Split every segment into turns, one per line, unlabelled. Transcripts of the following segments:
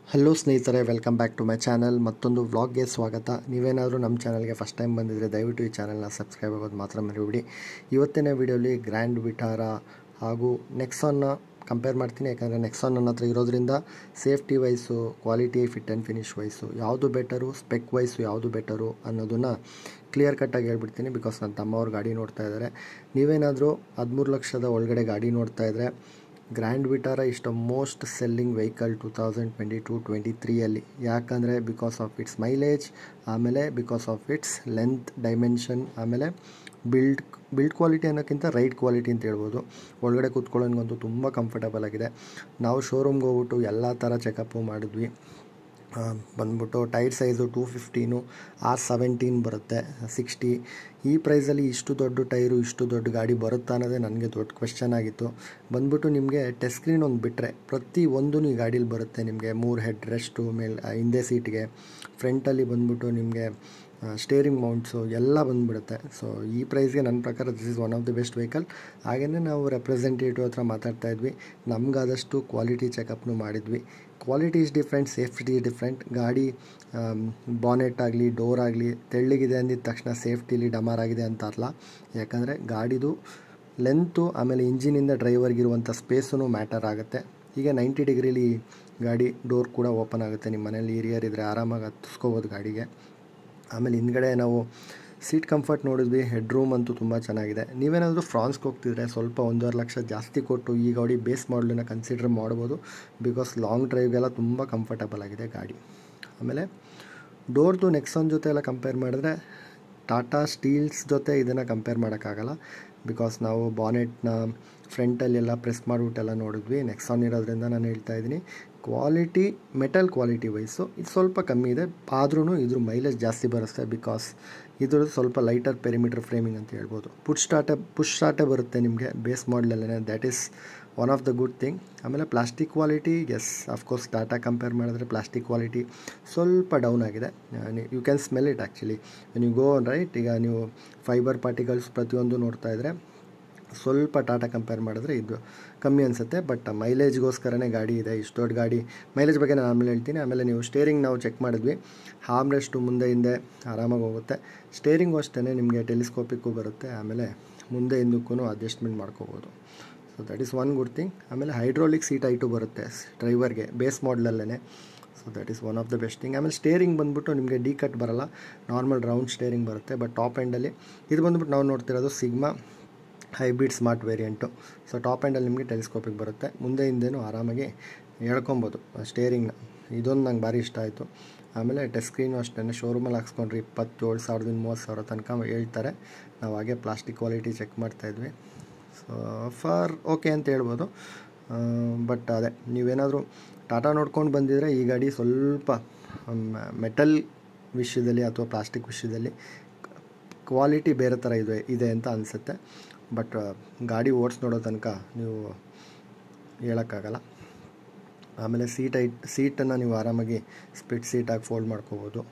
Hello ಸ್ನೇಹಿತರೆ welcome back to my channel ಮತ್ತೊಂದು ವ್ಲಾಗ್ಗೆ ಸ್ವಾಗತ ನೀವೇನಾದರೂ ನಮ್ಮ ಚಾನಲ್ಗೆ ಫಸ್ಟ್ ಟೈಮ್ ಬಂದಿದ್ದರೆ ದಯವಿಟ್ಟು ಈ ಚಾನಲ್ನ ಸಬ್ಸ್ಕ್ರೈಬ್ ಆಗೋದು ಮಾತ್ರ ಮರಿಬಿಡಿ ಇವತ್ತಿನ ವಿಡಿಯೋಲಿ ಗ್ರ್ಯಾಂಡ್ ವಿಟಾರ ಹಾಗೂ ನೆಕ್ಸಾನ್ನ ಕಂಪೇರ್ ಮಾಡ್ತೀನಿ ಯಾಕಂದರೆ ನೆಕ್ಸಾನ್ ನನ್ನ ಹತ್ರ ಇರೋದ್ರಿಂದ safety wise quality fit and finish wise ಯಾವುದು ಬೆಟರು ಸ್ಪೆಕ್ ವೈಸು ಯಾವುದು ಬೆಟರು ಅನ್ನೋದನ್ನು ಕ್ಲಿಯರ್ ಕಟ್ಟಾಗಿ ಹೇಳ್ಬಿಡ್ತೀನಿ ಬಿಕಾಸ್ ನನ್ನ ತಮ್ಮವ್ರು ಗಾಡಿ ನೋಡ್ತಾ ಇದ್ದಾರೆ ನೀವೇನಾದರೂ ಹದಿಮೂರು ಲಕ್ಷದ ಒಳಗಡೆ ಗಾಡಿ ನೋಡ್ತಾ ಇದ್ದರೆ Grand Vitara is the most selling vehicle two thousand twenty two twenty ತ್ರೀಯಲ್ಲಿ ಯಾಕಂದರೆ ಬಿಕಾಸ್ ಆಫ್ ಇಟ್ಸ್ ಮೈಲೇಜ್ ಆಮೇಲೆ because of its length dimension ಆಮೇಲೆ ಬಿಲ್ಡ್ ಬಿಲ್ಡ್ ಕ್ವಾಲಿಟಿ ಅನ್ನೋಕ್ಕಿಂತ ರೈಡ್ ಕ್ವಾಲಿಟಿ ಅಂತ ಹೇಳ್ಬೋದು ಒಳಗಡೆ ಕೂತ್ಕೊಳ್ಳೋನಿಗಂತೂ ತುಂಬ ಕಂಫರ್ಟಬಲ್ ಆಗಿದೆ ನಾವು ಶೋರೂಮ್ಗೆ ಹೋಗ್ಬಿಟ್ಟು ಎಲ್ಲ ಥರ ಚೆಕಪ್ಪು ಮಾಡಿದ್ವಿ ಆ, ಬಂದ್ಬಿಟ್ಟು tyre size two fifteen R seventeen ಬರುತ್ತೆ ಸಿಕ್ಸ್ಟಿ ಈ ಪ್ರೈಸಲ್ಲಿ ಇಷ್ಟು ದೊಡ್ಡ ಟೈರು ಇಷ್ಟು ದೊಡ್ಡ ಗಾಡಿ ಬರುತ್ತಾ ಅನ್ನೋದೇ ನನಗೆ ದೊಡ್ಡ ಕ್ವೆಶ್ಚನ್ ಆಗಿತ್ತು ಬಂದ್ಬಿಟ್ಟು ನಿಮಗೆ ಟೆಸ್ಟ್ ಸ್ಕ್ರೀನ್ ಒಂದು ಬಿಟ್ಟರೆ ಪ್ರತಿ ಒಂದು ಈ ಗಾಡೀಲಿ ಬರುತ್ತೆ ನಿಮಗೆ ಮೂರು ಹೆಡ್ ರೆಸ್ಟು ಮೇಲ್ ಆ, ಹಿಂದೆ ಸೀಟ್ಗೆ ಫ್ರಂಟಲ್ಲಿ ಬಂದ್ಬಿಟ್ಟು ನಿಮಗೆ ಸ್ಟೇರಿಂಗ್ ಮೌಂಟ್ಸು ಎಲ್ಲ ಬಂದುಬಿಡುತ್ತೆ ಸೊ ಈ ಪ್ರೈಸ್ಗೆ ನನ್ನ ಪ್ರಕಾರ this is one of the best vehicle ಹಾಗೆಯೇ ನಾವು ರೆಪ್ರೆಸೆಂಟೇಟಿವ್ ಹತ್ರ ಮಾತಾಡ್ತಾ ಇದ್ವಿ ನಮಗಾದಷ್ಟು ಕ್ವಾಲಿಟಿ ಚೆಕಪ್ನು ಮಾಡಿದ್ವಿ quality is different safety is different ಗಾಡಿ ಬಾನೆಟ್ ಆಗಲಿ ಡೋರ್ ಆಗಲಿ ತೆಳ್ಳಗಿದೆ ಅಂದಿದ ತಕ್ಷಣ ಸೇಫ್ಟಿಲಿ ಡಮಾರ್ ಆಗಿದೆ ಅಂತ ಅಲ್ಲ ಯಾಕಂದರೆ ಗಾಡಿದು ಲೆಂತು ಆಮೇಲೆ ಇಂಜಿನಿಂದ ಡ್ರೈವರ್ಗಿರುವಂಥ ಸ್ಪೇಸೂ ಮ್ಯಾಟರ್ ಆಗುತ್ತೆ ಈಗ ನೈಂಟಿ ಡಿಗ್ರಿಲಿ ಗಾಡಿ ಡೋರ್ ಕೂಡ ಓಪನ್ ಆಗುತ್ತೆ ನಿಮ್ಮ ಮನೇಲಿ ಹಿರಿಯರ್ ಇದ್ದರೆ ಆರಾಮಾಗಿ ಹತ್ತಿಸ್ಕೋಬೋದು ಗಾಡಿಗೆ ಆಮೇಲೆ ಹಿಂದ್ಗಡೆ ನಾವು ಸೀಟ್ ಕಂಫರ್ಟ್ ನೋಡಿದ್ವಿ ಹೆಡ್ ರೂಮ್ ಅಂತೂ ತುಂಬ ಚೆನ್ನಾಗಿದೆ ನೀವೇನಾದರೂ ಫ್ರಾನ್ಸ್ಗೆ ಹೋಗ್ತಿದ್ರೆ ಸ್ವಲ್ಪ ಒಂದೂವರೆ ಲಕ್ಷ ಜಾಸ್ತಿ ಕೊಟ್ಟು ಈ ಗಾಡಿ ಬೇಸ್ ಮಾಡಲನ್ನ ಕನ್ಸಿಡರ್ ಮಾಡ್ಬೋದು ಬಿಕಾಸ್ ಲಾಂಗ್ ಡ್ರೈವ್ಗೆಲ್ಲ ತುಂಬ ಕಂಫರ್ಟಬಲ್ ಆಗಿದೆ ಗಾಡಿ ಆಮೇಲೆ ಡೋರ್ದು ನೆಕ್ಸಾನ್ ಜೊತೆ ಎಲ್ಲ ಕಂಪೇರ್ ಮಾಡಿದ್ರೆ ಟಾಟಾ ಸ್ಟೀಲ್ಸ್ ಜೊತೆ ಇದನ್ನು ಕಂಪೇರ್ ಮಾಡೋಕ್ಕಾಗಲ್ಲ ಬಿಕಾಸ್ ನಾವು ಬಾನೆಟ್ನ ಫ್ರಂಟಲ್ಲೆಲ್ಲ ಪ್ರೆಸ್ ಮಾಡಿಬಿಟ್ಟೆಲ್ಲ ನೋಡಿದ್ವಿ ನೆಕ್ಸಾನ್ ಇರೋದ್ರಿಂದ ನಾನು ಹೇಳ್ತಾ ಇದ್ದೀನಿ ಕ್ವಾಲಿಟಿ ಮೆಟಲ್ ಕ್ವಾಲಿಟಿ ವೈಸು ಇದು ಸ್ವಲ್ಪ ಕಮ್ಮಿ ಇದೆ ಆದ್ರೂ ಇದ್ರ ಮೈಲೇಜ್ ಜಾಸ್ತಿ ಬರುತ್ತೆ ಬಿಕಾಸ್ ಇದ್ರದ್ದು ಸ್ವಲ್ಪ ಲೈಟರ್ ಪೆರಿಮೀಟರ್ ಫ್ರೇಮಿಂಗ್ ಅಂತ ಹೇಳ್ಬೋದು ಪುಷ್ ಸ್ಟಾರ್ಟೇ ಪುಷ್ ಸ್ಟಾರ್ಟೇ ಬರುತ್ತೆ ನಿಮಗೆ ಬೇಸ್ ಮಾಡಲಲ್ಲೇ that is one of the good thing ಆಮೇಲೆ plastic quality yes of course Tata compare ಮಾಡಿದ್ರೆ ಪ್ಲಾಸ್ಟಿಕ್ ಕ್ವಾಲಿಟಿ ಸ್ವಲ್ಪ ಡೌನ್ ಆಗಿದೆ you can smell it actually ನೀವು ಗೋ ರೈಟ್ ಈಗ ನೀವು ಫೈಬರ್ ಪಾರ್ಟಿಕಲ್ಸ್ ಪ್ರತಿಯೊಂದು ನೋಡ್ತಾ ಇದ್ದರೆ ಸ್ವಲ್ಪ ಟಾಟಾ ಕಂಪೇರ್ ಮಾಡಿದ್ರೆ ಇದು ಕಮ್ಮಿ ಅನಿಸುತ್ತೆ ಬಟ್ ಮೈಲೇಜ್ಗೋಸ್ಕರನೇ ಗಾಡಿ ಇದೆ ಇಷ್ಟು ದೊಡ್ಡ ಗಾಡಿ ಮೈಲೇಜ್ ಬಗ್ಗೆ ನಾನು ಆಮೇಲೆ ಹೇಳ್ತೀನಿ ಆಮೇಲೆ ನೀವು ಸ್ಟೇರಿಂಗ್ ನಾವು ಚೆಕ್ ಮಾಡಿದ್ವಿ ಹಾಮ್ರೆಸ್ಟು ಮುಂದೆ ಹಿಂದೆ ಆರಾಮಾಗಿ ಹೋಗುತ್ತೆ ಸ್ಟೇರಿಂಗು ಅಷ್ಟೇ ನಿಮಗೆ ಟೆಲಿಸ್ಕೋಪಿಕ್ಕು ಬರುತ್ತೆ ಆಮೇಲೆ ಮುಂದೆ ಹಿಂದಕ್ಕೂ ಅಡ್ಜಸ್ಟ್ಮೆಂಟ್ ಮಾಡ್ಕೋಬೋದು so that is one good thing ಆಮೇಲೆ ಹೈಡ್ರೋಲಿಕ್ ಸೀಟ್ ಐಟು ಬರುತ್ತೆ ಡ್ರೈವರ್ಗೆ ಬೇಸ್ ಮಾಡಲಲ್ಲೇ so that is one of the best thing ಆಮೇಲೆ ಸ್ಟೇರಿಂಗ್ ಬಂದ್ಬಿಟ್ಟು ನಿಮಗೆ ಡಿ ಕಟ್ ಬರಲ್ಲ ನಾರ್ಮಲ್ ರೌಂಡ್ ಸ್ಟೇರಿಂಗ್ ಬರುತ್ತೆ ಬಟ್ ಟಾಪ್ ಎಂಡಲ್ಲಿ ಇದು ಬಂದ್ಬಿಟ್ಟು ನಾವು ನೋಡ್ತಿರೋದು Sigma hybrid smart variant so top ಎಂಡಲ್ಲಿ ನಿಮಗೆ ಟೆಲಿಸ್ಕೋಪಿಗೆ ಬರುತ್ತೆ ಮುಂದೆ ಹಿಂದೆನೂ ಆರಾಮಾಗಿ ಹೇಳ್ಕೊಬೋದು ಸ್ಟೇರಿಂಗ್ನ ಇದೊಂದು ನಂಗೆ ಭಾರಿ ಇಷ್ಟ ಆಯಿತು ಆಮೇಲೆ ಟಚ್ ಸ್ಕ್ರೀನು ಅಷ್ಟೇ ಶೋರೂಮಲ್ಲಿ ಹಾಕ್ಸ್ಕೊಂಡ್ರೆ ಇಪ್ಪತ್ತೇಳು ಸಾವಿರದಿಂದ ಮೂವತ್ತು ಸಾವಿರ ತನಕ ಹೇಳ್ತಾರೆ ನಾವು ಹಾಗೆ ಪ್ಲಾಸ್ಟಿಕ್ ಕ್ವಾಲಿಟಿ ಚೆಕ್ ಮಾಡ್ತಾಯಿದ್ವಿ ಸೊ ಫಾರ್ ಓಕೆ ಅಂತ ಹೇಳ್ಬೋದು ಬಟ್ ಅದೇ ನೀವೇನಾದರೂ ಟಾಟಾ ನೋಡ್ಕೊಂಡು ಬಂದಿದ್ರೆ ಈ ಗಾಡಿ ಸ್ವಲ್ಪ ಮೆಟಲ್ ವಿಷಯದಲ್ಲಿ ಅಥವಾ ಪ್ಲಾಸ್ಟಿಕ್ ವಿಷಯದಲ್ಲಿ ಕ್ವಾಲಿಟಿ ಬೇರೆ ಥರ ಇದೆ ಇದೆ ಅಂತ ಅನಿಸುತ್ತೆ ಬಟ್ ಗಾಡಿ ಓಡಿಸ್ ನೋಡೋ ತನಕ ನೀವು ಹೇಳೋಕ್ಕಾಗಲ್ಲ ಆಮೇಲೆ ಸೀಟ್ ಐಟ್ ಸೀಟನ್ನು ನೀವು ಆರಾಮಾಗಿ ಸ್ಪಿಟ್ ಸೀಟಾಗಿ ಫೋಲ್ಡ್ ಮಾಡ್ಕೋಬೋದು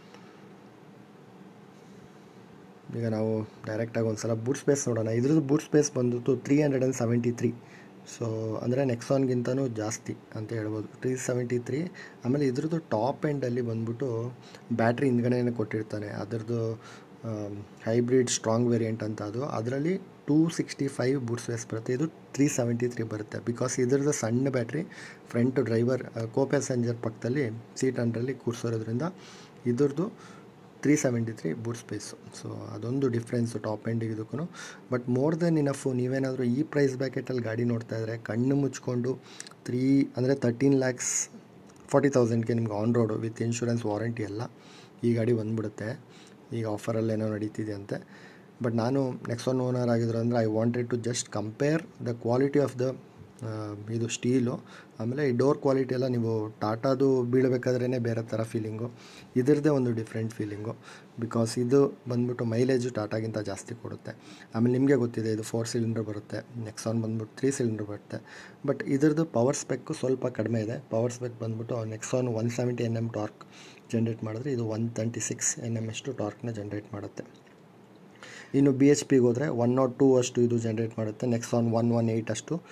ಈಗ ನಾವು ಡೈರೆಕ್ಟಾಗಿ ಒಂದು ಸಲ ಬೂಟ್ ಸ್ಪೇಸ್ ನೋಡೋಣ ಇದ್ರದ್ದು ಬೂಟ್ ಸ್ಪೇಸ್ ಬಂದ್ಬಿಟ್ಟು three hundred and seventy three so ಅಂದರೆ ನೆಕ್ಸಾನ್ಗಿಂತನೂ ಜಾಸ್ತಿ ಅಂತ ಹೇಳ್ಬೋದು ತ್ರೀ ಸೆವೆಂಟಿ ತ್ರೀ ಆಮೇಲೆ ಇದ್ರದ್ದು ಟಾಪ್ ಎಂಡಲ್ಲಿ ಬಂದ್ಬಿಟ್ಟು ಬ್ಯಾಟ್ರಿ ಹಿಂದ್ಗಡೆನೇ ಕೊಟ್ಟಿರ್ತಾನೆ ಅದರದ್ದು ಹೈಬ್ರಿಡ್ ಸ್ಟ್ರಾಂಗ್ ವೇರಿಯಂಟ್ ಅಂತ ಅದು ಅದರಲ್ಲಿ two sixty five boot space ಬರುತ್ತೆ ಇದು ತ್ರೀ ಸೆವೆಂಟಿ ತ್ರೀ ಬರುತ್ತೆ ಬಿಕಾಸ್ ಇದ್ರದ್ದು ಸಣ್ಣ battery front driver co passenger ಪಕ್ಕದಲ್ಲಿ ಸೀಟ್ ಅಂಡ್ರಲ್ಲಿ ಕೂರಿಸೋದ್ರಿಂದ ಇದ್ರದ್ದು three seventy three boot space so ಅದೊಂದು ಡಿಫ್ರೆನ್ಸು ಟಾಪ್ ಎಂಡಿಗೆ ಇದಕ್ಕೂ ಬಟ್ ಮೋರ್ ದೆನ್ ಇನಫು ನೀವೇನಾದರೂ ಈ ಪ್ರೈಸ್ ಬ್ಯಾಕೆಟಲ್ಲಿ ಗಾಡಿ ನೋಡ್ತಾ ಇದ್ದರೆ ಕಣ್ಣು ಮುಚ್ಕೊಂಡು ತ್ರೀ ಅಂದರೆ ತರ್ಟೀನ್ ಲ್ಯಾಕ್ಸ್ ಫಾರ್ಟಿ ತೌಸಂಡ್ಗೆ ನಿಮ್ಗೆ on road with insurance warranty ಎಲ್ಲ ಈ ಗಾಡಿ ಬಂದ್ಬಿಡುತ್ತೆ ಈಗ ಆಫರಲ್ಲಿ ಏನೋ ನಡೀತಿದೆ ಅಂತೆ ಬಟ್ ನಾನು ನೆಕ್ಸಾನ್ ಓನರ್ ಆಗಿದ್ರು ಅಂದರೆ I wanted to just compare the quality of the ಇದು ಸ್ಟೀಲು ಆಮೇಲೆ ಈ ಡೋರ್ ಕ್ವಾಲಿಟಿ ಎಲ್ಲ ನೀವು ಟಾಟಾದು ಬೀಳಬೇಕಾದ್ರೇ ಬೇರೆ ಥರ ಫೀಲಿಂಗು ಇದರದ್ದೇ ಒಂದು ಡಿಫ್ರೆಂಟ್ ಫೀಲಿಂಗು ಬಿಕಾಸ್ ಇದು ಬಂದ್ಬಿಟ್ಟು ಮೈಲೇಜು ಟಾಟಾಗಿಂತ ಜಾಸ್ತಿ ಕೊಡುತ್ತೆ ಆಮೇಲೆ ನಿಮಗೆ ಗೊತ್ತಿದೆ ಇದು ಫೋರ್ ಸಿಲಿಂಡರ್ ಬರುತ್ತೆ ನೆಕ್ಸಾನ್ ಬಂದ್ಬಿಟ್ಟು ತ್ರೀ ಸಿಲಿಂಡರ್ ಬರುತ್ತೆ ಬಟ್ ಇದ್ರದ್ದು ಪವರ್ ಸ್ಪೆಕ್ಕು ಸ್ವಲ್ಪ ಕಡಿಮೆ ಇದೆ ಪವರ್ ಸ್ಪೆಕ್ ಬಂದ್ಬಿಟ್ಟು Nexon one seventy N M torque generate ಮಾಡಿದ್ರೆ ಇದು one thirty six N M ಅಷ್ಟು ಟಾರ್ಕ್ನ ಜನ್ರೇಟ್ ಮಾಡುತ್ತೆ ಇನ್ನು ಬಿ ಎಚ್ ಪಿಗೆ ಹೋದರೆ ಒನ್ ನಾಟ್ ಟೂ ಅಷ್ಟು ಇದು ಜನ್ರೇಟ್ ಮಾಡುತ್ತೆ next on one one eight ಅಷ್ಟು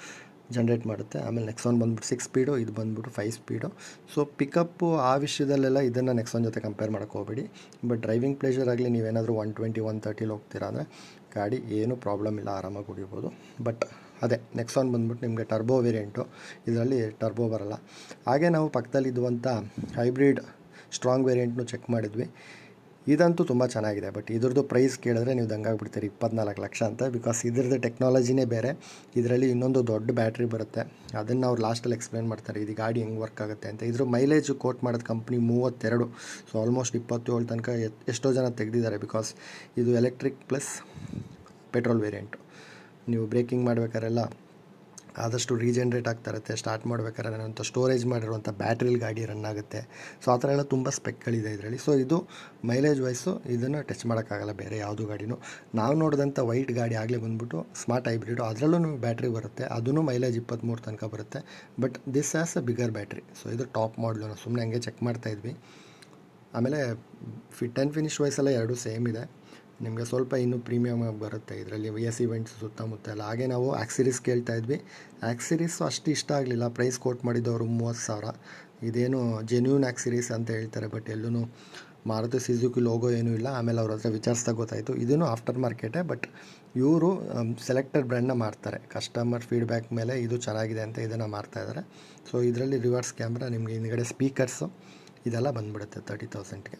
ಜನ್ರೇಟ್ ಮಾಡುತ್ತೆ ಆಮೇಲೆ ನೆಕ್ಸಾನ್ ಬಂದ್ಬಿಟ್ಟು ಸಿಕ್ಸ್ ಸ್ಪೀಡು ಇದು ಬಂದ್ಬಿಟ್ಟು ಫೈವ್ ಸ್ಪೀಡು ಸೊ ಪಿಕಪ್ಪು ಆ ವಿಷಯದಲ್ಲೆಲ್ಲ ಇದನ್ನು ನೆಕ್ಸಾನ್ ಜೊತೆ ಕಂಪೇರ್ ಮಾಡೋಕ್ಕೆ ಹೋಗಬೇಡಿ ಬಟ್ ಡ್ರೈವಿಂಗ್ ಪ್ಲೇಜರ್ ಆಗಲಿ ನೀವೇನಾದರೂ ಒನ್ ಟ್ವೆಂಟಿ ಒನ್ ತರ್ಟಿಲಿ ಹೋಗ್ತೀರಾ ಅಂದರೆ ಗಾಡಿ ಏನೂ ಪ್ರಾಬ್ಲಮ್ ಇಲ್ಲ ಆರಾಮಾಗಿ ಹೊಡಿಬೋದು ಬಟ್ ಅದೇ ನೆಕ್ಸಾನ್ ಬಂದ್ಬಿಟ್ಟು ನಿಮಗೆ ಟರ್ಬೋ ವೇರಿಯಂಟು ಇದರಲ್ಲಿ ಟರ್ಬೋ ಬರಲ್ಲ ಹಾಗೆ ನಾವು ಪಕ್ಕದಲ್ಲಿದ್ದುವಂಥ ಹೈಬ್ರಿಡ್ ಸ್ಟ್ರಾಂಗ್ ವೇರಿಯಂಟ್ನು ಚೆಕ್ ಮಾಡಿದ್ವಿ ಇದಂತೂ ತುಂಬ ಚೆನ್ನಾಗಿದೆ ಬಟ್ ಇದ್ರದ್ದು ಪ್ರೈಸ್ ಕೇಳಿದ್ರೆ ನೀವು ದಂಗಾಗ್ಬಿಡ್ತೀರಿ ಇಪ್ಪತ್ನಾಲ್ಕು ಲಕ್ಷ ಅಂತ ಬಿಕಾಸ್ ಇದ್ರದ್ದು ಟೆಕ್ನಾಲಜಿನೇ ಬೇರೆ ಇದರಲ್ಲಿ ಇನ್ನೊಂದು ದೊಡ್ಡ ಬ್ಯಾಟ್ರಿ ಬರುತ್ತೆ ಅದನ್ನು ಅವ್ರು ಲಾಸ್ಟಲ್ಲಿ ಎಕ್ಸ್ಪ್ಲೇನ್ ಮಾಡ್ತಾರೆ ಇದು ಗಾಡಿ ಹೆಂಗೆ ವರ್ಕ್ ಆಗುತ್ತೆ ಅಂತ ಇದ್ರ ಮೈಲೇಜ್ ಕೋಟ್ ಮಾಡೋದು ಕಂಪ್ನಿ ಮೂವತ್ತೆರಡು ಸೊ ಆಲ್ಮೋಸ್ಟ್ ಇಪ್ಪತ್ತೇಳು ತನಕ ಎತ್- ಎಷ್ಟೋ ಜನ ತೆಗೆದಿದ್ದಾರೆ ಬಿಕಾಸ್ ಇದು ಎಲೆಕ್ಟ್ರಿಕ್ ಪ್ಲಸ್ ಪೆಟ್ರೋಲ್ ವೇರಿಯಂಟು ನೀವು ಬ್ರೇಕಿಂಗ್ ಮಾಡ್ಬೇಕಾರೆಲ್ಲ ಆದಷ್ಟು ರೀಜನ್ರೇಟ್ ಆಗ್ತಾ ಇರುತ್ತೆ ಸ್ಟಾರ್ಟ್ ಮಾಡ್ಬೇಕಾದ್ರೆ ಅಂತ ಸ್ಟೋರೇಜ್ ಮಾಡಿರುವಂಥ ಬ್ಯಾಟ್ರಿಲಿ ಗಾಡಿ ರನ್ ಆಗುತ್ತೆ ಸೊ ಆ ಥರ ಎಲ್ಲ ತುಂಬ ಸ್ಪೆಕ್ಗಳಿದೆ ಇದರಲ್ಲಿ ಸೊ ಇದು ಮೈಲೇಜ್ ವೈಸು ಇದನ್ನು ಟಚ್ ಮಾಡೋಕ್ಕಾಗಲ್ಲ ಬೇರೆ ಯಾವುದು ಗಾಡಿನೂ ನಾವು ನೋಡಿದಂಥ ವೈಟ್ ಗಾಡಿ ಆಗಲೇ ಬಂದ್ಬಿಟ್ಟು ಸ್ಮಾರ್ಟ್ ಹೈಬ್ರಿಡು ಅದರಲ್ಲೂ ನಿಮಗೆ ಬ್ಯಾಟ್ರಿ ಬರುತ್ತೆ ಅದೂ ಮೈಲೇಜ್ ಇಪ್ಪತ್ತ್ಮೂರು ತನಕ ಬರುತ್ತೆ but this as a bigger battery so ಇದು ಟಾಪ್ ಮಾಡಲು ನಾವು ಸುಮ್ಮನೆ ಹಂಗೆ ಚೆಕ್ ಮಾಡ್ತಾ ಇದ್ವಿ ಆಮೇಲೆ ಫಿಟ್ ಆ್ಯಂಡ್ ಫಿನಿಶ್ ವೈಸೆಲ್ಲ ಎರಡೂ ಸೇಮ್ ಇದೆ ನಿಮಗೆ ಸ್ವಲ್ಪ ಇನ್ನೂ ಪ್ರೀಮಿಯಮ್ ಆಗಿ ಬರುತ್ತೆ ಇದರಲ್ಲಿ ಎಸ್ ಇವೆಂಟ್ಸ್ ಸುತ್ತಮುತ್ತ ಎಲ್ಲ ಹಾಗೆ ನಾವು ಆಕ್ಸಿರೀಸ್ ಕೇಳ್ತಾ ಇದ್ವಿ ಆಕ್ಸಿರೀಸು ಅಷ್ಟು ಇಷ್ಟ ಆಗಲಿಲ್ಲ ಪ್ರೈಸ್ ಕೋಟ್ ಮಾಡಿದ್ದವರು ಮೂವತ್ತು ಸಾವಿರ ಇದೇನು ಜೆನ್ಯೂನ್ ಆಕ್ಸಿರೀಸ್ ಅಂತ ಹೇಳ್ತಾರೆ ಬಟ್ ಎಲ್ಲೂ ಮಾರುತಿ ಸಿಜುಕಿ ಲೋಗೋ ಏನೂ ಇಲ್ಲ ಆಮೇಲೆ ಅವ್ರ ಹತ್ರ ವಿಚಾರಿಸ್ದಾಗ ಗೊತ್ತಾಯಿತು ಇದೂ ಆಫ್ಟರ್ ಮಾರ್ಕೆಟೇ ಬಟ್ ಇವರು ಸೆಲೆಕ್ಟೆಡ್ ಬ್ರ್ಯಾಂಡ್ನ ಮಾಡ್ತಾರೆ ಕಸ್ಟಮರ್ ಫೀಡ್ಬ್ಯಾಕ್ ಮೇಲೆ ಇದು ಚೆನ್ನಾಗಿದೆ ಅಂತ ಇದನ್ನು ಮಾಡ್ತಾ ಇದ್ದಾರೆ ಸೊ ಇದರಲ್ಲಿ ರಿವರ್ಸ್ ಕ್ಯಾಮ್ರಾ ನಿಮಗೆ ಹಿಂದ್ಗಡೆ ಸ್ಪೀಕರ್ಸು ಇದೆಲ್ಲ ಬಂದ್ಬಿಡುತ್ತೆ ತರ್ಟಿ ತೌಸಂಡ್ಗೆ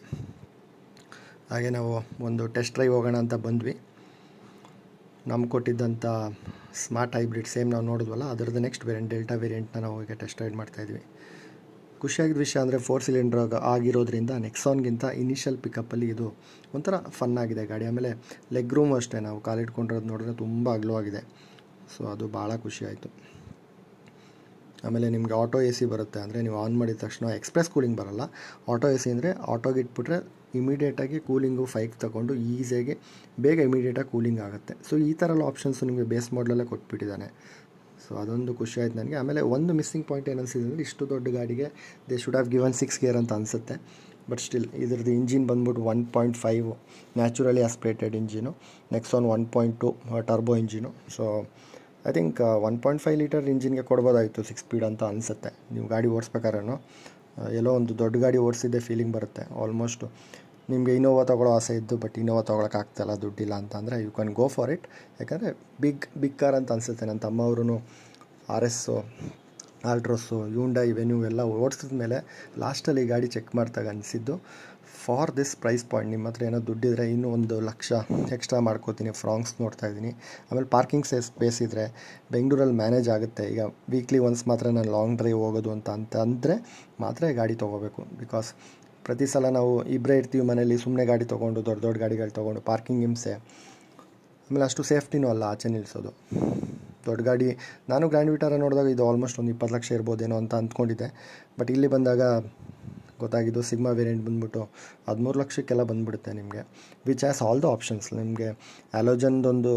ಹಾಗೆ ನಾವು ಒಂದು ಟೆಸ್ಟ್ ಡ್ರೈವ್ ಹೋಗೋಣ ಅಂತ ಬಂದ್ವಿ ನಮ್ಗೆ ಕೊಟ್ಟಿದ್ದಂಥ ಸ್ಮಾರ್ಟ್ ಹೈಬ್ರಿಡ್ ಸೇಮ್ ನಾವು ನೋಡಿದ್ವಲ್ಲ ಅದರದ್ದು ನೆಕ್ಸ್ಟ್ ವೇರಿಯಂಟ್ ಡೆಲ್ಟಾ ವೇರಿಯಂಟ್ನ ನಾವು ಈಗ ಟೆಸ್ಟ್ ರೈಡ್ ಮಾಡ್ತಾಯಿದ್ವಿ ಖುಷಿಯಾಗಿದ್ದ ವಿಷಯ ಅಂದರೆ ಫೋರ್ ಸಿಲಿಂಡ್ರ್ ಆಗಿರೋದ್ರಿಂದ ನೆಕ್ಸಾನ್ಗಿಂತ ಇನಿಷಿಯಲ್ ಪಿಕಪ್ಪಲ್ಲಿ ಇದು ಒಂಥರ ಫನ್ ಆಗಿದೆ ಗಾಡಿ ಆಮೇಲೆ ಲೆಗ್ ರೂಮ್ ಅಷ್ಟೇ ನಾವು ಕಾಲಿಟ್ಕೊಂಡಿರೋದು ನೋಡಿದ್ರೆ ತುಂಬ ಅಗಲವಾಗಿದೆ ಸೊ ಅದು ಭಾಳ ಖುಷಿ ಆಯಿತು ಆಮೇಲೆ ನಿಮಗೆ ಆಟೋ ಎ ಸಿ ಬರುತ್ತೆ ಅಂದರೆ ನೀವು ಆನ್ ಮಾಡಿದ ತಕ್ಷಣ ಎಕ್ಸ್ಪ್ರೆಸ್ ಕೂಲಿಂಗ್ ಬರಲ್ಲ ಆಟೋ ಎ ಸಿ ಅಂದರೆ ಆಟೋಗೆ ಇಟ್ಬಿಟ್ರೆ ಇಮಿಡಿಯೇಟಾಗಿ ಕೂಲಿಂಗು ಫೈಕ್ ತಗೊಂಡು ಈಸಿಯಾಗಿ ಬೇಗ ಇಮಿಡಿಯೇಟಾಗಿ ಕೂಲಿಂಗ್ ಆಗುತ್ತೆ ಸೊ ಈ ಥರ ಎಲ್ಲ ಆಪ್ಷನ್ಸು ನಿಮಗೆ ಬೇಸ್ ಮಾಡಲಲ್ಲೇ ಕೊಟ್ಬಿಟ್ಟಿದ್ದಾನೆ ಸೊ ಅದೊಂದು ಖುಷಿ ಆಯ್ತು ನನಗೆ ಆಮೇಲೆ ಒಂದು ಮಿಸ್ಸಿಂಗ್ ಪಾಯಿಂಟ್ ಏನು ಅನಿಸಿದೆ ಅಂದರೆ ಇಷ್ಟು ದೊಡ್ಡ ಗಾಡಿಗೆ they should have given six gear ಅಂತ ಅನಿಸುತ್ತೆ ಬಟ್ ಸ್ಟಿಲ್ ಇದ್ರದ್ದು ಇಂಜಿನ್ ಬಂದ್ಬಿಟ್ಟು one point five naturally aspirated engine next one one point two turbo engine so I think one point five litre ಇಂಜಿನ್ಗೆ ಕೊಡ್ಬೋದಾಯಿತು ಸಿಕ್ಸ್ ಸ್ಪೀಡ್ ಅಂತ ಅನಿಸುತ್ತೆ ನೀವು ಗಾಡಿ ಓಡಿಸ್ಬೇಕಾದ್ರೂ ಎಲ್ಲೋ ಒಂದು ದೊಡ್ಡ ಗಾಡಿ ಓಡಿಸಿದ್ದೆ ಫೀಲಿಂಗ್ ಬರುತ್ತೆ ಆಲ್ಮೋಸ್ಟು ನಿಮಗೆ ಇನೋವಾ ತೊಗೊಳ್ಳೋ ಆಸೆ ಇದ್ದು ಬಟ್ ಇನೋವಾ ತೊಗೊಳಕ್ಕಾಗ್ತಾಯಿಲ್ಲ ದುಡ್ಡಿಲ್ಲ ಅಂತ ಅಂದರೆ you can go for it ಯಾಕಂದರೆ ಬಿಗ್ ಬಿಗ್ ಕಾರ್ ಅಂತ ಅನಿಸುತ್ತೆ ನನ್ನ ತಮ್ಮವರು R S Altroz Hyundai Venue ಎಲ್ಲ ಓಡಿಸಿದ ಮೇಲೆ ಲಾಸ್ಟಲ್ಲಿ ಈ ಗಾಡಿ ಚೆಕ್ ಮಾಡಿದಾಗ ಅನಿಸಿದ್ದು ಫಾರ್ ದಿಸ್ ಪ್ರೈಸ್ ಪಾಯಿಂಟ್ ನಿಮ್ಮ ಹತ್ರ ಏನೋ ದುಡ್ಡಿದ್ರೆ ಇನ್ನೂ ಒಂದು ಲಕ್ಷ ಎಕ್ಸ್ಟ್ರಾ ಮಾಡ್ಕೋತೀನಿ ಫ್ರಾಂಕ್ಸ್ ನೋಡ್ತಾ ಇದ್ದೀನಿ ಆಮೇಲೆ ಪಾರ್ಕಿಂಗ್ ಸೇ ಸ್ಪೇಸ್ ಇದ್ದರೆ ಬೆಂಗಳೂರಲ್ಲಿ ಮ್ಯಾನೇಜ್ ಆಗುತ್ತೆ ಈಗ ವೀಕ್ಲಿ ಒನ್ಸ್ ಮಾತ್ರ ನಾನು ಲಾಂಗ್ ಡ್ರೈವ್ ಹೋಗೋದು ಅಂತ ಅಂತ ಅಂದರೆ ಮಾತ್ರ ಈ ಗಾಡಿ ತೊಗೋಬೇಕು ಬಿಕಾಸ್ ಪ್ರತಿ ಸಲ ನಾವು ಇಬ್ಬರೇ ಇರ್ತೀವಿ ಮನೇಲಿ ಸುಮ್ಮನೆ ಗಾಡಿ ತೊಗೊಂಡು ದೊಡ್ಡ ದೊಡ್ಡ ಗಾಡಿಗಳು ತೊಗೊಂಡು ಪಾರ್ಕಿಂಗ್ ಹಿಂಸೆ ಆಮೇಲೆ ಅಷ್ಟು ಸೇಫ್ಟಿನೂ ಅಲ್ಲ ಆಚೆ ನಿಲ್ಲಿಸೋದು ದೊಡ್ಡ ಗಾಡಿ ನಾನು ಗ್ರ್ಯಾಂಡ್ ವಿಟಾರ ನೋಡಿದಾಗ ಇದು ಆಲ್ಮೋಸ್ಟ್ ಒಂದು ಇಪ್ಪತ್ತು ಲಕ್ಷ ಇರ್ಬೋದೇನೋ ಅಂತ ಅಂದ್ಕೊಂಡಿದ್ದೆ ಬಟ್ ಇಲ್ಲಿ ಬಂದಾಗ ಗೊತ್ತಾಗಿದ್ದು ಸಿಗ್ಮಾ ವೇರಿಯಂಟ್ ಬಂದ್ಬಿಟ್ಟು ಹದಿಮೂರು ಲಕ್ಷಕ್ಕೆಲ್ಲ ಬಂದುಬಿಡುತ್ತೆ ನಿಮಗೆ which has all the options ನಿಮಗೆ ಆ್ಯಲೋಜನ್ದೊಂದು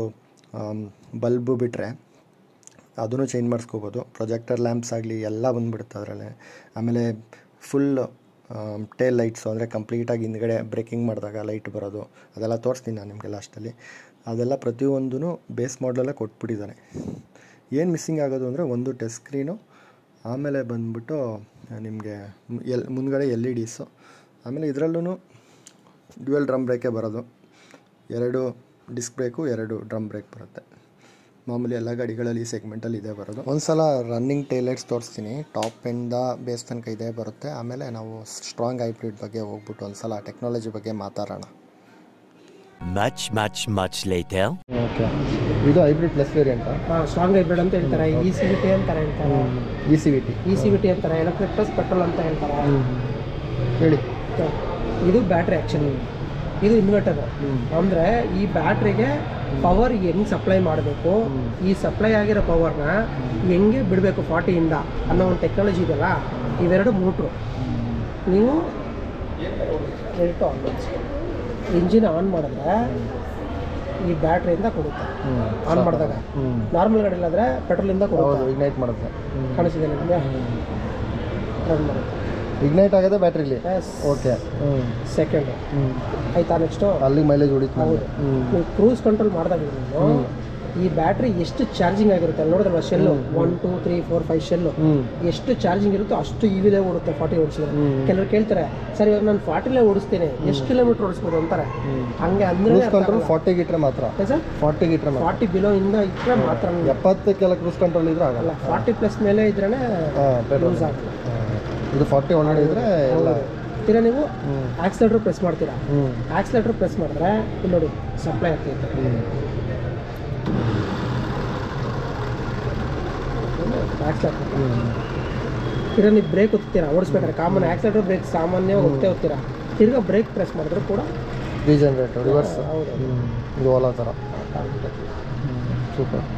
ಬಲ್ಬು ಬಿಟ್ಟರೆ ಅದನ್ನು ಚೇಂಜ್ ಮಾಡಿಸ್ಕೋಬೋದು ಪ್ರೊಜೆಕ್ಟರ್ ಲ್ಯಾಂಪ್ಸ್ ಆಗಲಿ ಎಲ್ಲ ಬಂದುಬಿಡುತ್ತೆ ಅದರಲ್ಲೇ ಆಮೇಲೆ ಫುಲ್ ಟೇಲ್ ಲೈಟ್ಸು ಅಂದರೆ ಕಂಪ್ಲೀಟಾಗಿ ಹಿಂದ್ಗಡೆ ಬ್ರೇಕಿಂಗ್ ಮಾಡಿದಾಗ ಲೈಟ್ ಬರೋದು ಅದೆಲ್ಲ ತೋರಿಸ್ತೀನಿ ನಾನು ನಿಮಗೆ ಲಾಸ್ಟಲ್ಲಿ ಅದೆಲ್ಲ ಪ್ರತಿಯೊಂದೂ ಬೇಸ್ ಮಾಡಲಲ್ಲೇ ಕೊಟ್ಬಿಟ್ಟಿದ್ದಾನೆ ಏನು ಮಿಸ್ಸಿಂಗ್ ಆಗೋದು ಅಂದರೆ ಒಂದು ಟಚ್ ಸ್ಕ್ರೀನು ಆಮೇಲೆ ಬಂದ್ಬಿಟ್ಟು ನಿಮಗೆ ಎಲ್ ಮುಂದ್ಗಡೆ ಎಲ್ ಇ ಡಿಸು ಆಮೇಲೆ ಇದರಲ್ಲೂ ಡ್ಯುವೆಲ್ ಡ್ರಮ್ ಬ್ರೇಕೇ ಬರೋದು ಎರಡು ಡಿಸ್ಕ್ ಬ್ರೇಕು ಎರಡು ಡ್ರಮ್ ಬ್ರೇಕ್ ಬರುತ್ತೆ ಮಾಮೂಲಿ ಎಲ್ಲ ಗಾಡಿಗಳಲ್ಲಿ ಈ ಸೆಗ್ಮೆಂಟಲ್ಲಿ ಇದೇ ಬರೋದು ಒಂದು ಸಲ ರನ್ನಿಂಗ್ ಟೈಲೈಟ್ಸ್ ತೋರಿಸ್ತೀನಿ ಟಾಪ್ ಎಂದ ಬೇಸ್ ತನಕ ಇದೇ ಬರುತ್ತೆ ಆಮೇಲೆ ನಾವು ಸ್ಟ್ರಾಂಗ್ ಹೈಬ್ರಿಡ್ ಬಗ್ಗೆ ಹೋಗ್ಬಿಟ್ಟು ಒಂದು ಸಲ ಟೆಕ್ನಾಲಜಿ ಬಗ್ಗೆ ಮಾತಾಡೋಣ
Much, much, much later.
Okay ಇದು ಹೈಬ್ರಿಡ್ ಪ್ಲಸ್ ವೇರಿಯಂಟಾ
ಸ್ಟ್ರಾಂಗ್ ಹೈಬ್ರಿಡ್ ಅಂತ ಹೇಳ್ತಾರೆ ಇ ಸಿ ವಿ ಟಿ ಅಂತ ಹೇಳ್ತಾರೆ
E C V T
E C V T ಅಂತಾರೆ ಎಲೆಕ್ಟ್ರಿಕ್ ಪ್ಲಸ್ ಪೆಟ್ರೋಲ್ ಅಂತ ಹೇಳ್ತಾರೆ
ಹೇಳಿ
ಇದು ಬ್ಯಾಟ್ರಿ ಆ್ಯಕ್ಚುಲಿ ಇದು ಇನ್ವರ್ಟರ್ ಅಂದರೆ ಈ ಬ್ಯಾಟ್ರಿಗೆ ಪವರ್ ಹೆಂಗೆ ಸಪ್ಲೈ ಮಾಡಬೇಕು ಈ ಸಪ್ಲೈ ಆಗಿರೋ ಪವರ್ನ ಹೆಂಗೆ ಬಿಡಬೇಕು ಫಾರ್ಟಿಯಿಂದ ಅನ್ನೋ ಒಂದು ಟೆಕ್ನಾಲಜಿ ಇದೆಯಲ್ಲ ಇವೆರಡು ಮೋಟ್ರು ನೀವು ಇಂಜಿನ್ ಆನ್ ಮಾಡಿದ್ರೆ ಈ ಬ್ಯಾಟ್ರಿಯಿಂದ ಕೊಡುತ್ತೆ ಆನ್ ಮಾಡಿದಾಗ ನಾರ್ಮಲ್ ಗಾಡಿ ಇಲ್ಲಾಂದ್ರೆ ಪೆಟ್ರೋಲಿಂದ
ಹೌದು
ಕೊಡುತ್ತೆ
ಇಗ್ನೈಟ್ ಮಾಡುತ್ತೆ
ಕಾಣಿಸಿದೆ ನಿಮಗೆ ರನ್ ಮಾಡುತ್ತೆ
ಇಗ್ನೈಟ್ ಆಗೋದೇ ಬ್ಯಾಟ್ರಿಲಿ ಓಕೆ ಹ್ಞೂ
ಸೆಕೆಂಡ್
ಹ್ಞೂ
ಆಯ್ತಾ ನೆಕ್ಸ್ಟು
ಅಲ್ಲಿಗೆ ಮೈಲೇಜ್ ಹೊಡಿತು
ಹೌದು ನೀವು ಕ್ರೂಸ್ ಕಂಟ್ರೋಲ್ ಮಾಡಿದಾಗ ನೀವು ಈ ಬ್ಯಾಟ್ರಿ ಎಷ್ಟು ಚಾರ್ಜಿಂಗ್ ಆಗಿರುತ್ತೆ ಅಲ್ಲಿ ನೋಡಿದ್ರಲ್ಲ cell one two three four five cell
ಹ್ಞೂ
ಎಷ್ಟು ಚಾರ್ಜಿಂಗ್ ಇರುತ್ತೋ ಅಷ್ಟು ಇವಿದೆ ಓಡುತ್ತೆ ಫಾರ್ಟಿ ಓಡಿಸಿದ್ರೆ ಕೆಲವರು ಕೇಳ್ತಾರೆ ಸರ್ ಇವಾಗ ನಾನು ಫಾರ್ಟಿಲೇ ಓಡಿಸ್ತೀನಿ ಎಷ್ಟು ಕಿಲೋಮೀಟರ್ ಓಡಿಸ್ಬೋದು ಅಂತಾರೆ ಹಂಗೆ ಅಂದ್ರೆ
ಕ್ರೂಸ್ ಕಂಟ್ರೋಲ್ ಫಾರ್ಟಿಗೆ ಇಟ್ಟರೆ ಮಾತ್ರ
ಸರ್
ಫಾರ್ಟಿಗೆ ಇಟ್ಟರೆ ಮಾತ್ರ
ಫಾರ್ಟಿ ಬಿಲೋ ಇಂದ ಇಟ್ಟರೆ ಮಾತ್ರ
ಎಪ್ಪತ್ತಕ್ಕೆಲ್ಲ ಕ್ರೂಸ್ ಕಂಟ್ರೋಲ್ ಇದ್ರೆ ಆಗಲ್ಲ
ಅಲ್ಲ ಫಾರ್ಟಿ ಪ್ಲಸ್ ಮೇಲೆ ಇದ್ರೇ
ಹಾಂ ಪೆಟ್ರೋಲ್
ಯೂಸ್ ಆಗುತ್ತೆ
ಇದು ಫಾರ್ಟಿ ಒಳಗಡೆ ಇದ್ರೆ ಎಲ್ಲ
ತೀರಾ ನೀವು ಆಕ್ಸಿಲೇಟರ್ ಪ್ರೆಸ್ ಮಾಡ್ತೀರಾ
ಹ್ಞೂ
ಆಕ್ಸಿಲೇಟರ್ ಪ್ರೆಸ್ ಮಾಡಿದ್ರೆ ಇಲ್ಲಿ ನೋಡಿ ಸಪ್ಲೈ ಆಗ್ತೈತೆ
ಹ್ಞೂ
ಆಕ್ಸಿಲೇಟರ್
ಹ್ಞೂ
ತಿರ್ಗಾ ನೀವು ಬ್ರೇಕ್ ಒತ್ತೀರಾ ಓಡಿಸ್ಬೇಕಾದ್ರೆ ಕಾಮನ್ ಆಕ್ಸಿಲೇಟರ್ ಬ್ರೇಕ್ ಸಾಮಾನ್ಯವಾಗಿ ಒತ್ತೇ ಹೋಗ್ತೀರಾ ತಿರ್ಗಾ ಬ್ರೇಕ್ ಪ್ರೆಸ್ ಮಾಡಿದ್ರು ಕೂಡ
ರೀಜನ್ರೇಟ್ ರಿವರ್ಸ್
ಹೌದು
ಹ್ಞೂ ಇದು ಓಲಾ ಥರ ಸೂಪರ್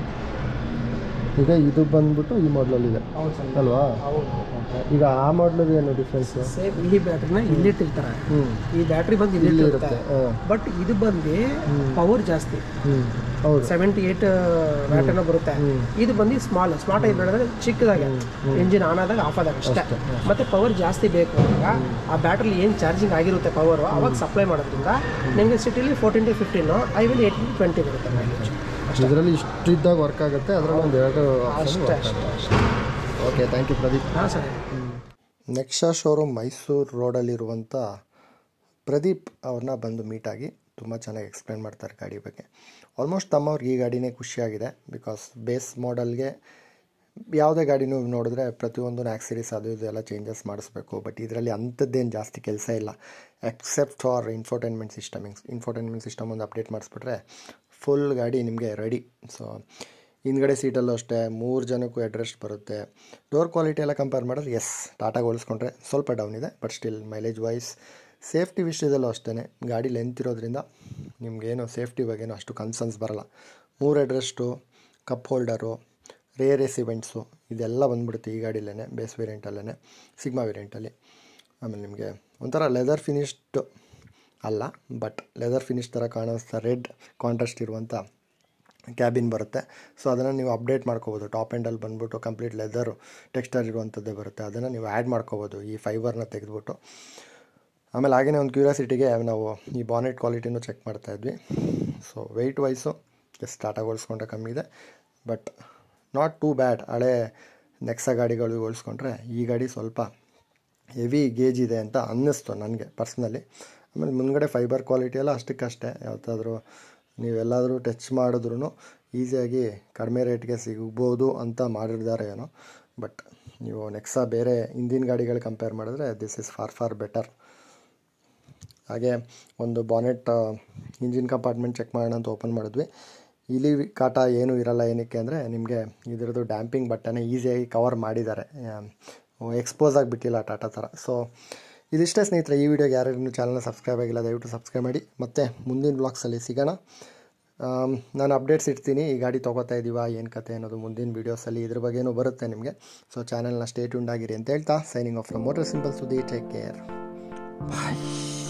ಈಗ ಇದು ಬಂದ್ಬಿಟ್ಟು ಈ ಮಾಡಲಲ್ಲಿದೆ
ಹೌದು ಸರ್
ಅಲ್ವಾ
ಹೌದು
ಈಗ ಆ ಮಾಡಲದು ಏನು ಡಿಫ್ರೆನ್ಸ್
ಸೇಮ್ ಈ ಬ್ಯಾಟ್ರಿನ ಇಲ್ಲಿಟ್ಟಿರ್ತಾರೆ
ಹ್ಞೂ
ಈ ಬ್ಯಾಟ್ರಿ ಬಂದು
ಇಲ್ಲಿ
ಇಲ್ಲಿರುತ್ತೆ
ಇರುತ್ತೆ ಹಾಂ
ಬಟ್ ಇದು ಬಂದು ಪವರ್ ಜಾಸ್ತಿ
ಹ್ಞೂ ಹೌದು
ಸೆವೆಂಟಿ ಏಟ್ ವ್ಯಾಟನ ಬರುತ್ತೆ ಇದು ಬಂದು ಸ್ಮಾಲ್ ಸ್ಮಾರ್ಟ್ ಆಗಿ ಬೆಳೆದ್ರೆ ಚಿಕ್ಕದಾಗೆ ಇಂಜಿನ್ ಆನ್ ಆದಾಗ ಆಫ್ ಆದಾಗ ಅಷ್ಟೇ ಮತ್ತೆ ಪವರ್ ಜಾಸ್ತಿ ಬೇಕು ಅಂದಾಗ ಆ ಬ್ಯಾಟ್ರಿ ಏನು ಚಾರ್ಜಿಂಗ್ ಆಗಿರುತ್ತೆ ಪವರ್ ಅವಾಗ ಸಪ್ಲೈ ಮಾಡೋದ್ರಿಂದ ನಿಮಗೆ ಸಿಟಿಲಿ fourteen to fifteen I will eighteen to twenty ಬರುತ್ತೆ ಮೈಲೇಜ್
ಇದರಲ್ಲಿ ಇಷ್ಟು ಇದ್ದಾಗ ವರ್ಕ್ ಆಗುತ್ತೆ ಅದರಲ್ಲಿ ಒಂದು ಎರಡು ಆಪ್ಷನ್
ಅಷ್ಟೇ ಅಷ್ಟೇ ಅಷ್ಟೇ
ಓಕೆ ಥ್ಯಾಂಕ್ ಯು ಪ್ರದೀಪ್
ಹಾಂ ಸರ್
ನೆಕ್ಸಾ ಶೋರೂಮ್ ಮೈಸೂರು ರೋಡಲ್ಲಿರುವಂಥ ಪ್ರದೀಪ್ ಅವ್ರನ್ನ ಬಂದು ಮೀಟಾಗಿ ತುಂಬ ಚೆನ್ನಾಗಿ ಎಕ್ಸ್ಪ್ಲೇನ್ ಮಾಡ್ತಾರೆ ಗಾಡಿ ಬಗ್ಗೆ ಆಲ್ಮೋಸ್ಟ್ ತಮ್ಮವ್ರಿಗೆ ಈ ಗಾಡಿನೇ ಖುಷಿಯಾಗಿದೆ ಬಿಕಾಸ್ ಬೇಸ್ ಮಾಡಲ್ಗೆ ಯಾವುದೇ ಗಾಡಿನೂ ನೋಡಿದ್ರೆ ಪ್ರತಿಯೊಂದು ನ್ಯಾಕ್ ಸೀರೀಸ್ ಅದು ಇದು ಎಲ್ಲ ಚೇಂಜಸ್ ಮಾಡಿಸ್ಬೇಕು ಬಟ್ ಇದರಲ್ಲಿ ಅಂಥದ್ದೇನು ಜಾಸ್ತಿ ಕೆಲಸ ಇಲ್ಲ ಎಕ್ಸೆಪ್ಟ್ ಫಾರ್ ಇನ್ಫೋಟೈನ್ಮೆಂಟ್ ಸಿಸ್ಟಮಿಂಗ್ಸ್ ಇನ್ಫೋಟೈನ್ಮೆಂಟ್ ಸಿಸ್ಟಮ್ ಒಂದು ಅಪ್ಡೇಟ್ ಮಾಡಿಸ್ಬಿಟ್ರೆ ಫುಲ್ ಗಾಡಿ ನಿಮಗೆ ರೆಡಿ ಸೊ ಹಿಂದ್ಗಡೆ ಸೀಟಲ್ಲೂ ಅಷ್ಟೇ ಮೂರು ಜನಕ್ಕೂ ಅಡ್ರೆಸ್ಟ್ ಬರುತ್ತೆ ಡೋರ್ ಕ್ವಾಲಿಟಿ ಎಲ್ಲ ಕಂಪೇರ್ ಮಾಡಿದ್ರೆ ಎಸ್ ಟಾಟಾಗೆ ಹೋಲಿಸ್ಕೊಂಡ್ರೆ ಸ್ವಲ್ಪ ಡೌನ್ ಇದೆ but still mileage wise safety ವಿಷಯದಲ್ಲೂ ಅಷ್ಟೇ ಗಾಡಿ ಲೆಂತ್ ಇರೋದ್ರಿಂದ ನಿಮಗೇನು ಸೇಫ್ಟಿ ಬಗ್ಗೆನೂ ಅಷ್ಟು ಕನ್ಸರ್ನ್ಸ್ ಬರಲ್ಲ ಮೂರು headrest cup holder rear AC vents ಇದೆಲ್ಲ ಬಂದ್ಬಿಡುತ್ತೆ ಈ ಗಾಡಿಲೇ ಬೇಸ್ ವೇರಿಯಂಟಲ್ಲೇ ಸಿಗ್ಮಾ ವೇರಿಯಂಟಲ್ಲಿ ಆಮೇಲೆ ನಿಮಗೆ ಒಂಥರ ಲೆದರ್ ಫಿನಿಶ್ಡ್ ಅಲ್ಲ ಬಟ್ ಲೆದರ್ ಫಿನಿಶ್ ಥರ ಕಾಣಿಸ್ತಾ ರೆಡ್ ಕಾಂಟ್ರಾಸ್ಟ್ ಇರುವಂಥ ಕ್ಯಾಬಿನ್ ಬರುತ್ತೆ ಸೊ ಅದನ್ನು ನೀವು ಅಪ್ಡೇಟ್ ಮಾಡ್ಕೋಬೋದು ಟಾಪ್ ಎಂಡಲ್ಲಿ ಬಂದ್ಬಿಟ್ಟು ಕಂಪ್ಲೀಟ್ ಲೆದರು ಟೆಕ್ಸ್ಟರ್ ಇರುವಂಥದ್ದೇ ಬರುತ್ತೆ ಅದನ್ನು ನೀವು ಆ್ಯಡ್ ಮಾಡ್ಕೋಬೋದು ಈ ಫೈಬರ್ನ ತೆಗೆದುಬಿಟ್ಟು ಆಮೇಲೆ ಹಾಗೆಯೇ ಒಂದು ಕ್ಯೂರಿಯಾಸಿಟಿಗೆ ನಾವು ಈ ಬಾನೆಟ್ ಕ್ವಾಲಿಟಿನೂ ಚೆಕ್ ಮಾಡ್ತಾಯಿದ್ವಿ ಸೊ ವೆಯ್ಟ್ ವೈಸು ಜಸ್ಟ್ ಟಾಟಾಗೆ ಹೋಲಿಸ್ಕೊಂಡ್ರೆ ಕಮ್ಮಿ ಇದೆ ಬಟ್ ನಾಟ್ ಟೂ ಬ್ಯಾಡ್ ಹಳೆ ನೆಕ್ಸಾ ಗಾಡಿಗಳಿಗೆ ಹೋಲಿಸ್ಕೊಂಡ್ರೆ ಈ ಗಾಡಿ ಸ್ವಲ್ಪ ಹೆವಿ ಗೇಜ್ ಇದೆ ಅಂತ ಅನ್ನಿಸ್ತು ನನಗೆ ಪರ್ಸ್ನಲಿ ಆಮೇಲೆ ಮುಂದ್ಗಡೆ ಫೈಬರ್ ಕ್ವಾಲಿಟಿ ಎಲ್ಲ ಅಷ್ಟಕ್ಕಷ್ಟೇ ಯಾವತ್ತಾದರೂ ನೀವೆಲ್ಲಾದರೂ ಟಚ್ ಮಾಡಿದ್ರೂ ಈಸಿಯಾಗಿ ಕಡಿಮೆ ರೇಟ್ಗೆ ಸಿಗ್ಬೋದು ಅಂತ ಮಾಡಿರ್ತಾರೆ ಏನೋ ಬಟ್ ನೀವು ನೆಕ್ಸಾ ಬೇರೆ ಹಿಂದಿನ ಗಾಡಿಗಳು ಕಂಪೇರ್ ಮಾಡಿದ್ರೆ this is far far better ಹಾಗೆ ಒಂದು ಬಾನೆಟ್ ಇಂಜಿನ್ ಕಂಪಾರ್ಟ್ಮೆಂಟ್ ಚೆಕ್ ಮಾಡೋಣ ಅಂತ ಓಪನ್ ಮಾಡಿದ್ವಿ ಇಲಿ ಕಾಟ ಏನೂ ಇರಲ್ಲ ಏನಕ್ಕೆ ಅಂದರೆ ನಿಮಗೆ ಇದರದ್ದು ಡ್ಯಾಂಪಿಂಗ್ ಬಟ್ಟೆನ ಈಸಿಯಾಗಿ ಕವರ್ ಮಾಡಿದ್ದಾರೆ ಎಕ್ಸ್ಪೋಸ್ ಆಗಿಬಿಟ್ಟಿಲ್ಲ ಟಾಟಾ ಥರ ಸೊ ಇದಿಷ್ಟೇ ಸ್ನೇಹಿತರೆ ಈ ವಿಡಿಯೋಗೆ ಯಾರ್ಯಾರು ಚಾನಲ್ನ ಸಬ್ಸ್ಕ್ರೈಬ್ ಆಗಿಲ್ಲ ದಯವಿಟ್ಟು ಸಬ್ಸ್ಕ್ರೈಬ್ ಮಾಡಿ ಮತ್ತು ಮುಂದಿನ ಬ್ಲಾಗ್ಸಲ್ಲಿ ಸಿಗೋಣ ಆಮ್, ನಾನು ಅಪ್ಡೇಟ್ಸ್ ಇಡ್ತೀನಿ ಈ ಗಾಡಿ ತೊಗೋತಾ ಇದ್ದೀವಾ ಏನು ಕತೆ ಅನ್ನೋದು ಮುಂದಿನ ವೀಡಿಯೋಸಲ್ಲಿ ಇದ್ರ ಬಗ್ಗೆನೂ ಬರುತ್ತೆ ನಿಮಗೆ ಸೊ ಚಾನಲ್ನ ಸ್ಟೇ ಟ್ಯೂನ್ಡ್ ಆಗಿರಿ ಅಂತ ಹೇಳ್ತಾ signing off from Motor Simple ಸುದ್ದಿ ಟೇಕ್ ಕೇರ್ ಬಾಯ್